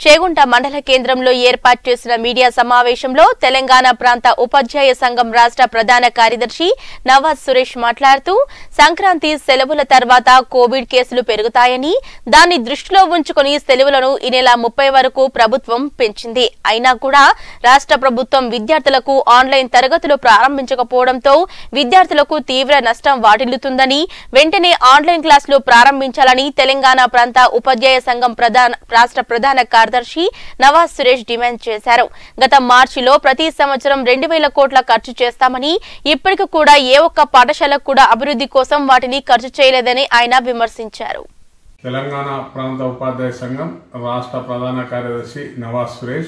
చేగుంట మండల కేంద్రంలో ఏర్పాటు చేసిన మీడియా సమావేశంలో తెలంగాణ ప్రాంత ఉపాధ్యాయ సంఘం రాష్ట్ర ప్రధాన కార్యదర్శి నవాజ్ సురేష్ మాట్లాడుతూ సంక్రాంతి సెలవుల తర్వాత కోవిడ్ కేసులు పెరుగుతాయని దాన్ని దృష్టిలో ఉంచుకుని సెలవులను ఈ నెల ముప్పై వరకు ప్రభుత్వం పెంచింది అయినా కూడా రాష్ట్ర ప్రభుత్వం విద్యార్థులకు ఆన్లైన్ తరగతులు ప్రారంభించకపోవడంతో విద్యార్థులకు తీవ్ర నష్టం వాటిల్లుతుందని వెంటనే ఆన్లైన్ క్లాసులు ప్రారంభించాలని తెలంగాణ ప్రాంత ఉపాధ్యాయ సంఘం ప్రధాన రాష్ట్ర ప్రధాన కార్యదర్శి నవాజ్ సురేష్ డిమాండ్ చేశారు గత మార్చిలో ప్రతి సంవత్సరం రెండు వేల కోట్ల ఖర్చు చేస్తామని ఇప్పటికి కూడా ఏ ఒక్క పాఠశాలకు కూడా అభివృద్ధి కోసం వాటిని ఖర్చు చేయలేదని ఆయన విమర్శించారు తెలంగాణ ప్రాంత ఉపాధ్యాయ సంఘం రాష్ట్ర ప్రధాన కార్యదర్శి నవాజ్ సురేష్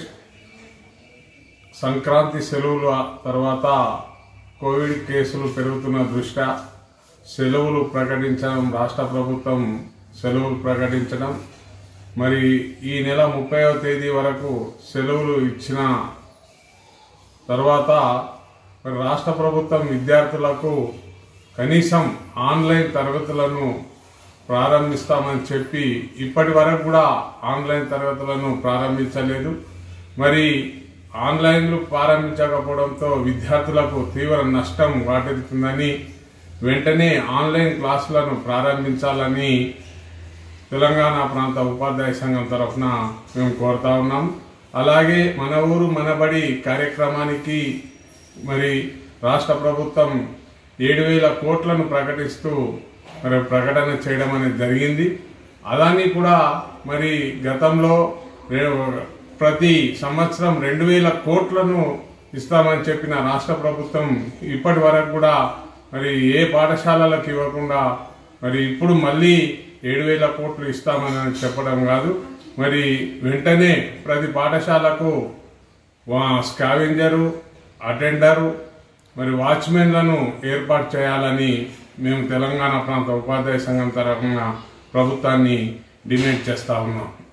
సంక్రాంతి సెలవుల తర్వాత కోవిడ్ కేసులు పెరుగుతున్న దృష్ట్యా సెలవులు ప్రకటించడం రాష్ట్ర ప్రభుత్వం సెలవులు ప్రకటించడం మరి ఈ నెల ముప్పైవ తేదీ వరకు సెలవులు ఇచ్చిన తర్వాత మరి రాష్ట్ర ప్రభుత్వం విద్యార్థులకు కనీసం ఆన్లైన్ తరగతులను ప్రారంభిస్తామని చెప్పి ఇప్పటి వరకు కూడా ఆన్లైన్ తరగతులను ప్రారంభించలేదు మరి ఆన్లైన్లు ప్రారంభించకపోవడంతో విద్యార్థులకు తీవ్ర నష్టం వాటిల్లుతుందని వెంటనే ఆన్లైన్ క్లాసులను ప్రారంభించాలని తెలంగాణ ప్రాంత ఉపాధ్యాయ సంఘం తరఫున మేము కోరుతా ఉన్నాం అలాగే మన ఊరు మనబడి కార్యక్రమానికి మరి రాష్ట్ర ప్రభుత్వం ఏడు వేల కోట్లను ప్రకటిస్తూ మరి ప్రకటన చేయడం అనేది జరిగింది అదాన్ని కూడా మరి గతంలో రే- ప్రతి సంవత్సరం రెండు వేల కోట్లను ఇస్తామని చెప్పిన రాష్ట్ర ప్రభుత్వం ఇప్పటి వరకు కూడా మరి ఏ పాఠశాలలకు ఇవ్వకుండా మరి ఇప్పుడు మళ్ళీ ఏడు వేల కోట్లు ఇస్తామని చెప్పడం కాదు మరి వెంటనే ప్రతి పాఠశాలకు వా- స్కావెంజరు అటెండరు మరి వాచ్మెన్లను ఏర్పాటు చేయాలని మేము తెలంగాణ ప్రాంత ఉపాధ్యాయ సంఘం తరఫున ప్రభుత్వాన్ని డిమాండ్ చేస్తా ఉన్నాం